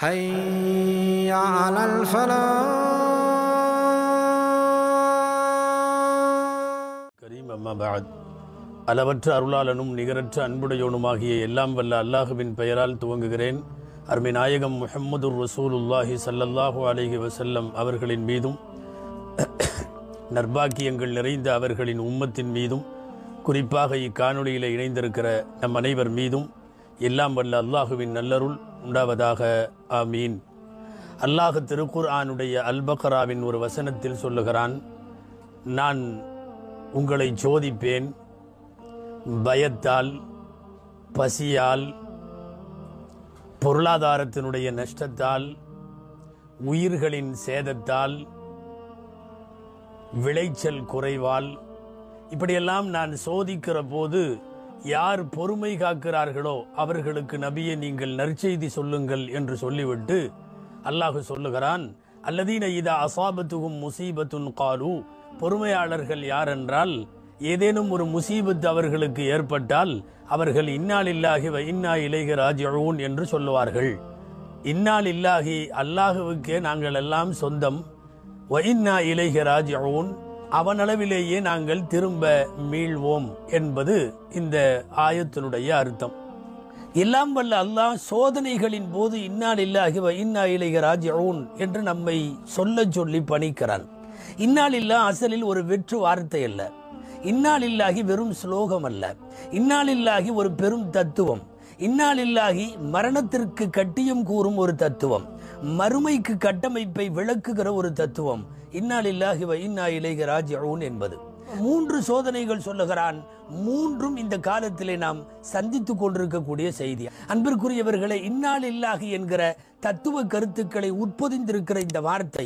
حي على الفلاح கரீம் அம்மா பாத் அளவற்ற அருளாளனும் நிகரற்ற அன்புடையோனுமாகிய எல்லாம் வல்ல அல்லாஹுவின் பெயரால் துவங்குகிறேன் அருமை நாயகம் முஹம்மது ரசூலுல்லாஹி ஸல்லல்லாஹு அலைஹி வஸல்லம் அவர்களின் மீதும் நற்பாக்கியங்கள் நிறைந்த அவர்களின் உம்மத்தின் மீதும் குறிப்பாக இக்காணொளியில் இணைந்திருக்கிற நம் அனைவர் மீதும் எல்லாம் வல்ல அல்லாஹுவின் நல்லருள் உண்டாவதாக ஆமீன் அல்லாஹ் திருக்குர்ஆனுடைய அல்பக்ராவின் ஒரு வசனத்தில் சொல்லுகிறான் நான் உங்களை சோதிப்பேன் பயத்தால் பசியால் பொருளாதாரத்தினுடைய நஷ்டத்தால் உயிர்களின் சேதத்தால் விளைச்சல் குறைவால் இப்படியெல்லாம் நான் சோதிக்கிற போது யார் பொறுமை காக்கிறார்களோ அவர்களுக்கு நபியை நீங்கள் நற்செய்தி சொல்லுங்கள் என்று சொல்லிவிட்டு அல்லாஹ் சொல்லுகிறான் அல்லதீன இதா அசாபத்துகும் முசீபத்துன் காலு பொறுமையாளர்கள் யார் என்றால் ஏதேனும் ஒரு முசீபத்து அவர்களுக்கு ஏற்பட்டால் அவர்கள் இன்னாலில்லாஹி வ இன்னா இலைக ராஜிஊன் என்று சொல்லுவார்கள் இன்னால் இல்லாஹி அல்லாஹுவுக்கே நாங்கள் எல்லாம் சொந்தம் வ இன்னா இலைக ராஜிஊன் அவனளவிலேயே நாங்கள் திரும்ப மீள்வோம் என்பது இந்த ஆயத்தினுடைய அர்த்தம் எல்லாம் வல்ல அல்லாஹ் சோதனைகளின் போது இன்னால் இல்லாஹி வ இன்னா இலைக ராஜிஊன் என்று நம்மை சொல்லச் சொல்லி பணிக்கிறான் இன்னால் இல்லா அசலில் ஒரு வெற்று வார்த்தை அல்ல இன்னால் இல்லாகி வெறும் ஸ்லோகம் அல்ல இன்னால் இல்லாகி ஒரு பெரும் தத்துவம் இன்னால் இல்லாகி மரணத்திற்கு கட்டியம் கூறும் ஒரு தத்துவம் மறுமைக்கு கட்டமைப்பை விளக்குகிற ஒரு தத்துவம் இன்னால் இல்லாகி வ இன்னா இலைக ராஜிஊன் என்பது மூன்று சோதனைகள் சொல்லுகிறான் மூன்றும் இந்த காலத்திலே நாம் சந்தித்துக் கொண்டிருக்கக்கூடிய செய்தி அன்பிற்குரியவர்களே இன்னால் இல்லாகி என்கிற தத்துவ கருத்துக்களை உட்பொதிந்திருக்கிற இந்த வார்த்தை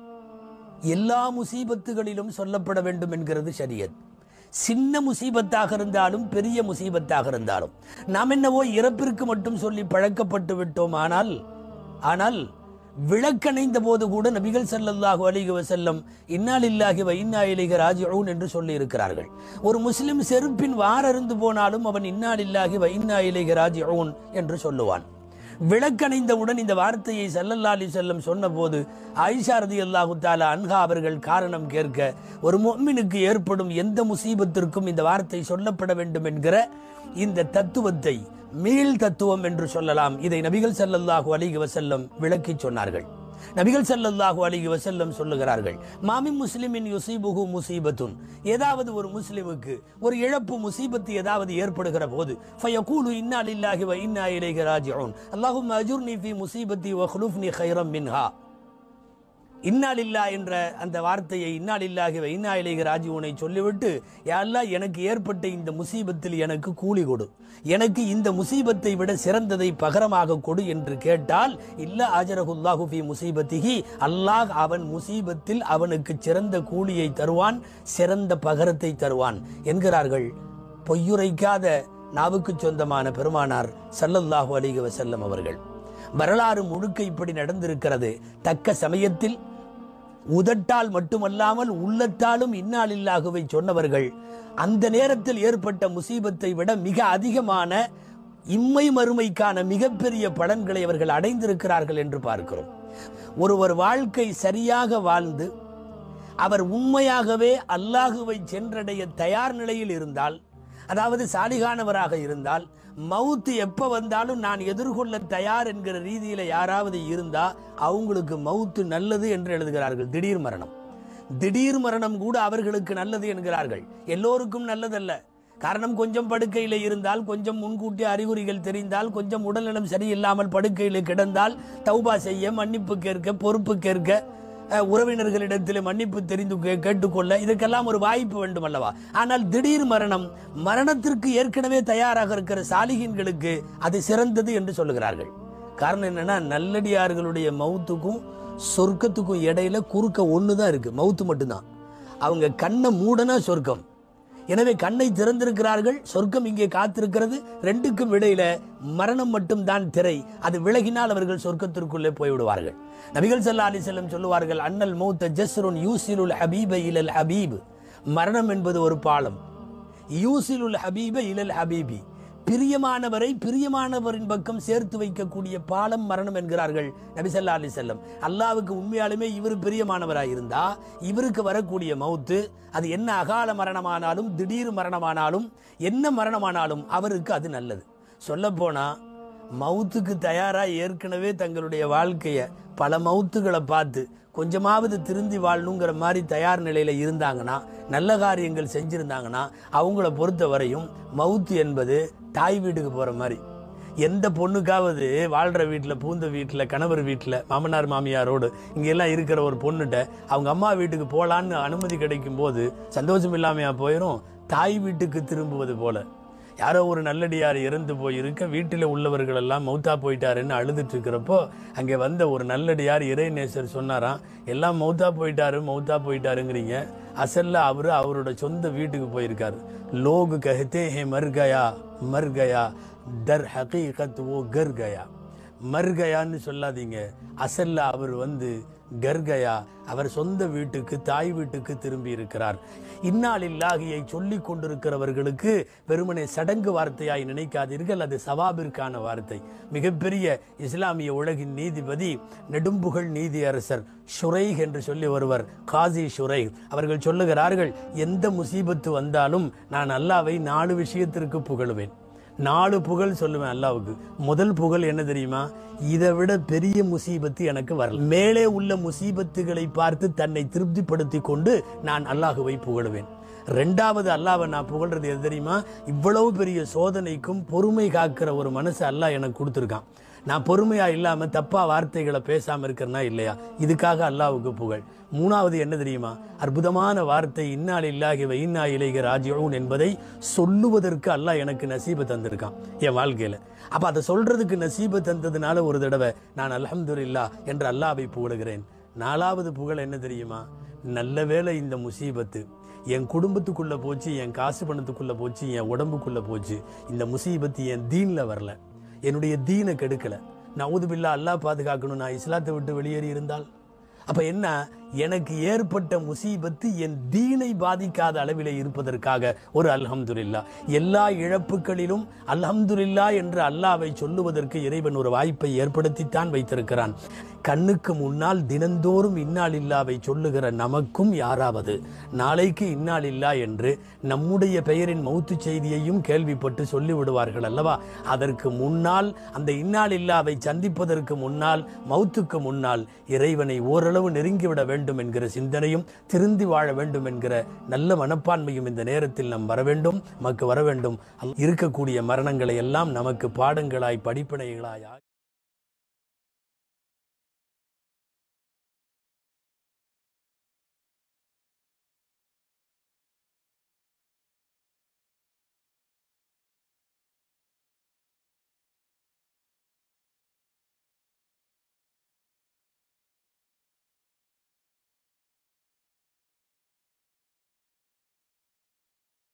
எல்லா முசீபத்துகளிலும் சொல்லப்பட வேண்டும் என்கிறது ஷரியத் சின்ன முசீபத்தாக இருந்தாலும் பெரிய முசீபத்தாக இருந்தாலும் நாம் என்னவோ இறப்பிற்கு மட்டும் சொல்லி பழக்கப்பட்டு விட்டோம் ஆனால் ஆனால் விளக்கணைந்த போது கூட நபிகள் ஸல்லல்லாஹு அலைஹி வஸல்லம் இன்னாலில்லாஹி வ இன்னா இலைஹி ராஜிஊன் என்று சொல்லி இருக்கிறார்கள் ஒரு முஸ்லிம் செருப்பின் வாரருந்து போனாலும் அவன் இன்னாலில்லாஹி வ இன்னா இலைஹி ராஜிஊன் என்று சொல்லுவான் விளக்கணைந்தவுடன் இந்த வார்த்தையை சல்லல்லா அலி செல்லம் சொன்னபோது ஆயிஷா ரதி அல்லாஹு தாலா அன்ஹா அவர்கள் காரணம் கேட்க ஒரு மொம்மினுக்கு ஏற்படும் எந்த முசீபத்திற்கும் இந்த வார்த்தை சொல்லப்பட வேண்டும் என்கிற இந்த தத்துவத்தை மீள் தத்துவம் என்று சொல்லலாம் இதை நபிகள் ஸல்லல்லாஹு அலைஹி வஸல்லம் விளக்கி சொன்னார்கள் நபிகள் ஸல்லல்லாஹு அலைஹி வஸல்லம் சொல்லுகிறார்கள் மாமி முஸ்லிமின் யுசீபுஹு முசீபத்துன் ஏதாவது ஒரு முஸ்லிமுக்கு ஒரு இழப்பு முசீபத்து ஏதாவது ஏற்படுகிற போது ஃபயகூலு இன்னா லில்லாஹி வ இன்னா இலைஹி ராஜிஊன் அல்லாஹும்ம அஜுர்னி ஃபீ முசீபத்தி வ ஹுலுஃப்னி கைரம் மின்ஹா இன்னாலில்லா என்ற அந்த வார்த்தையை இன்னாலில்லாகி வ இன்னா இலைஹி ராஜிஊனை சொல்லிவிட்டு யா அல்லாஹ் எனக்கு ஏற்பட்ட இந்த முசீபத்தில் எனக்கு கூலி கொடு எனக்கு இந்த முசீபத்தை விட சிறந்ததை பகரமாக கொடு என்று கேட்டால் இல்ல ஆஜரகுல்லாஹு ஃபி முசீபத்திஹி அல்லாஹ் அவன் முசீபத்தில் அவனுக்கு சிறந்த கூலியை தருவான் சிறந்த பகரத்தை தருவான் என்கிறார்கள் பொய்யுரைக்காத நாவுக்கு சொந்தமான பெருமானார் சல்லல்லாஹு அலைஹி வஸல்லம் அவர்கள் வரலாறு முழுக்க இப்படி நடந்திருக்கிறது தக்க சமயத்தில் உதட்டால் மட்டுமல்லாமல் உள்ளத்தாலும் இன்னாலில்லாகவே சொன்னவர்கள் அந்த நேரத்தில் ஏற்பட்ட முசீபத்தை விட மிக அதிகமான இம்மை மறுமைக்கான மிகப்பெரிய பலன்களை அவர்கள் அடைந்திருக்கிறார்கள் என்று பார்க்கிறோம் ஒருவர் வாழ்க்கை சரியாக வாழ்ந்து அவர் உண்மையாகவே அல்லாஹுவை சென்றடைய தயார் நிலையில் இருந்தால் அதாவது சாலிகானவராக இருந்தால் மவுத்து எப்ப வந்தாலும் நான் எதிர்கொள்ள தயார் என்கிற ரீதியில யாராவது இருந்தா அவங்களுக்கு மவுத்து நல்லது என்று எழுதுகிறார்கள் திடீர் மரணம் திடீர் மரணம் கூட அவர்களுக்கு நல்லது என்கிறார்கள் எல்லோருக்கும் நல்லதல்ல காரணம் கொஞ்சம் படுக்கையில் இருந்தால் கொஞ்சம் முன்கூட்டி அறிகுறிகள் தெரிந்தால் கொஞ்சம் உடல்நலம் சரியில்லாமல் படுக்கையில் கிடந்தால் தௌபா செய்ய மன்னிப்பு கேட்க பொறுப்பு கேட்க அஹ், உறவினர்களிடத்தில் மன்னிப்பு தெரிந்து கே- கேட்டுக்கொள்ள இதற்கெல்லாம் ஒரு வாய்ப்பு வேண்டும் அல்லவா ஆனால் திடீர் மரணம் மரணத்திற்கு ஏற்கனவே தயாராக இருக்கிற சாலிகின்களுக்கு அது சிறந்தது என்று சொல்லுகிறார்கள் காரணம் என்னன்னா நல்லடியார்களுடைய மவுத்துக்கும் சொர்க்கத்துக்கும் இடையில குறுக்க ஒன்று தான் இருக்கு மவுத்து மட்டும்தான் அவங்க கண்ணை மூடனா சொர்க்கம் எனவே கண்ணை திறந்திருக்கிறார்கள் சொர்க்கம் இங்கே காத்திருக்கிறது ரெண்டுக்கும் இடையில மரணம் மட்டும்தான் திரை அது விலகினால் அவர்கள் சொர்க்கத்திற்குள்ளே போய்விடுவார்கள் நபிகள் ஸல்லல்லாஹு அலைஹி வஸல்லம் சொல்லுவார்கள் அன்னல் மௌத்த ஜஸ்ருன் யூசிலுல் ஹபீப இலல் ஹபீப் மரணம் என்பது ஒரு பாலம் யூசிலுல் ஹபீப இலல் ஹபீபி பிரியமானவரை பிரியமானவரின் பக்கம் சேர்த்து வைக்கக்கூடிய பாலம் மரணம் என்கிறார்கள் நபிசல்லா அலி செல்லம் அல்லாவுக்கு உண்மையாலுமே இவர் பிரியமானவராக இருந்தா இவருக்கு வரக்கூடிய மௌத்து அது என்ன அகால மரணமானாலும் திடீர் மரணமானாலும் என்ன மரணமானாலும் அவருக்கு அது நல்லது சொல்லப்போனா மவுத்துக்கு தயாரா ஏற்கனவே தங்களுடைய வாழ்க்கைய பல மவுத்துகளை பார்த்து கொஞ்சமாவது திருந்தி வாழணுங்கிற மாதிரி தயார் நிலையில இருந்தாங்கன்னா நல்ல காரியங்கள் செஞ்சிருந்தாங்கன்னா அவங்கள பொறுத்த வரையும் மவுத்து என்பது தாய் வீட்டுக்கு போற மாதிரி எந்த பொண்ணுக்காவது வாழ்ற வீட்டில் பூந்த வீட்டில் கணவர் வீட்டில் மாமனார் மாமியாரோடு இங்கெல்லாம் இருக்கிற ஒரு பொண்ணுகிட்ட அவங்க அம்மா வீட்டுக்கு போகலான்னு அனுமதி கிடைக்கும் போது சந்தோஷம் இல்லாமையா போயிடும் தாய் வீட்டுக்கு திரும்புவது போல யாரோ ஒரு நல்லடியார் இறந்து போயிருக்க வீட்டில் உள்ளவர்கள் எல்லாம் மௌத்தா போயிட்டாருன்னு அழுதுட்டு இருக்கிறப்போ அங்கே வந்த ஒரு நல்லடியார் இறைநேசர் சொன்னாராம் எல்லாம் மௌத்தா போயிட்டாரு மௌத்தா போயிட்டாருங்கிறீங்க அசல்ல அவரு அவரோட சொந்த வீட்டுக்கு போயிருக்காரு லோக் கஹத்தே ஹே மர் கயா மர் கயா தர் ஹகீகத் ஓ கர் கயா மர் கயான்னு சொல்லாதீங்க அசல்ல அவர் வந்து கர்கயா அவர் சொந்த வீட்டுக்கு தாய் வீட்டுக்கு திரும்பி இருக்கிறார் இந்நாளில்லாகியை சொல்லிக் கொண்டிருக்கிறவர்களுக்கு வெறுமனே சடங்கு வார்த்தையாய் நினைக்காதீர்கள் அது சவாபிற்கான வார்த்தை மிகப்பெரிய இஸ்லாமிய உலகின் நீதிபதி நெடும்புகழ் நீதியரசர் ஷுரைக் என்று சொல்லி வருவர் காசி ஷுரைக் அவர்கள் சொல்லுகிறார்கள் எந்த முசீபத்து வந்தாலும் நான் அல்லாவை நாலு விஷயத்திற்கு புகழுவேன் நாலு புகழ் சொல்லுவேன் அல்லாவுக்கு முதல் புகழ் என்ன தெரியுமா இதை விட பெரிய முசீபத்து எனக்கு வரல மேலே உள்ள முசீபத்துகளை பார்த்து தன்னை திருப்திப்படுத்தி கொண்டு நான் அல்லாஹுவை புகழுவேன் ரெண்டாவது அல்லாவை நான் புகழ்றது எது தெரியுமா இவ்வளவு பெரிய சோதனைக்கும் பொறுமை காக்கிற ஒரு மனசு அல்லாஹ் எனக்கு கொடுத்துருக்கான் நான் பொறுமையா இல்லாம தப்பா வார்த்தைகளை பேசாம இருக்கிறனா இல்லையா இதுக்காக அல்லாவுக்கு புகழ் மூணாவது என்ன தெரியுமா அற்புதமான வார்த்தை இன்னால் இல்லாகி இன்னா இலைக ராஜ்யவும் என்பதை சொல்லுவதற்கு அல்லாஹ் எனக்கு நசீபை தந்திருக்கான் என் வாழ்க்கையில அப்ப அதை சொல்றதுக்கு நசீபை தந்ததுனால ஒரு தடவை நான் அல்ஹம்துலில்லா என்று அல்லாவை புகழுகிறேன் நாலாவது புகழ் என்ன தெரியுமா நல்ல வேளை இந்த முசீபத்து என் குடும்பத்துக்குள்ள போச்சு என் காசு பணத்துக்குள்ள போச்சு என் உடம்புக்குள்ள போச்சு இந்த முசீபத்து என் தீன்ல வரல என்னுடைய தீனை கெடுக்கல நவுதுபில்லா அல்லாஹ் பாதுகாக்கணும் நான் இஸ்லாத்தை விட்டு வெளியேறி இருந்தால் அப்ப என்ன எனக்கு ஏற்பட்ட முசீபத்து என் தீனை பாதிக்காத அளவிலே இருப்பதற்காக ஒரு அல்ஹம்துலில்லா எல்லா இழப்புகளிலும் அல்ஹம்துலில்லா என்று அல்லாவை சொல்லுவதற்கு இறைவன் ஒரு வாய்ப்பை ஏற்படுத்தித்தான் வைத்திருக்கிறான் கண்ணுக்கு முன்னால் தினந்தோறும் இன்னால் இல்லாவை சொல்லுகிற நமக்கும் யாராவது நாளைக்கு இன்னால் இல்லா என்று நம்முடைய பெயரின் மௌத்து செய்தியையும் கேள்விப்பட்டு சொல்லிவிடுவார்கள் அல்லவா அதற்கு முன்னால் அந்த இன்னால் இல்லாவை சந்திப்பதற்கு முன்னால் மௌத்துக்கு முன்னால் இறைவனை ஓரளவு நெருங்கிவிட வேண்டும் என்கிற சிந்தனையும் திருந்தி வாழ வேண்டும் என்கிற நல்ல மனப்பான்மையும் இந்த நேரத்தில் நாம் வர வேண்டும் நமக்கு வர வேண்டும் இருக்கக்கூடிய மரணங்களை எல்லாம் நமக்கு பாடங்களாய் படிப்பினைகளாய்